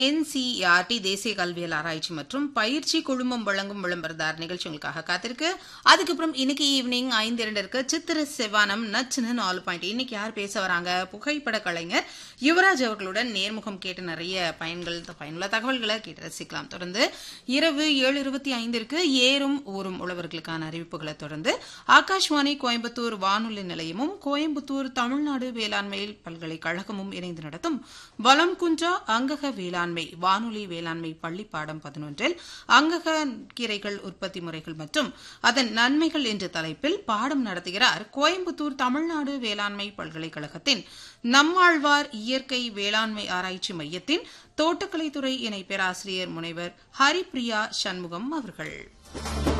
NCERT தேசிய கல்வியல் ஆராய்ச்சி மற்றும் பயிற்சி குழுமம் வழங்கும் விளம்பரதார் நிகழ்ச்சி உங்களுக்காக காத்திருக்கு அதுக்கப்புறம் இன்னைக்கு ஈவினிங் ஐந்து இரண்டிற்கு சித்திர செவ்வானம் நச்சுன்னு நாலு பாயிண்ட் இன்னைக்கு யார் பேச வராங்க புகைப்பட கலைஞர் யுவராஜ் அவர்களுடன் நேர்முகம் கேட்டு நிறைய பயன்கள் பயனுள்ள தகவல்களை கேட்டு ரசிக்கலாம் தொடர்ந்து இரவு ஏழு இருபத்தி ஐந்திற்கு ஏறும் ஊரும் உழவர்களுக்கான அறிவிப்புகளை தொடர்ந்து ஆகாஷ்வாணி கோயம்புத்தூர் வானொலி நிலையமும் கோயம்புத்தூர் தமிழ்நாடு வேளாண்மை பல்கலைக்கழகமும் இணைந்து நடத்தும் வளம் குன்றா அங்கக வேளாண்மை வானொலி வேளாண்மை பள்ளி பாடம் பதினொன்றில் அங்கக கீரைகள் உற்பத்தி முறைகள் மற்றும் அதன் நன்மைகள் என்ற தலைப்பில் பாடம் நடத்துகிறார் கோயம்புத்தூர் தமிழ்நாடு வேளாண்மை பல்கலைக்கழகத்தின் நம்மாழ்வார் இயற்கை வேளாண்மை ஆராய்ச்சி மையத்தின் தோட்டக்கலைத்துறை இணை பேராசிரியர் முனைவர் ஹரிப்ரியா சண்முகம் அவர்கள்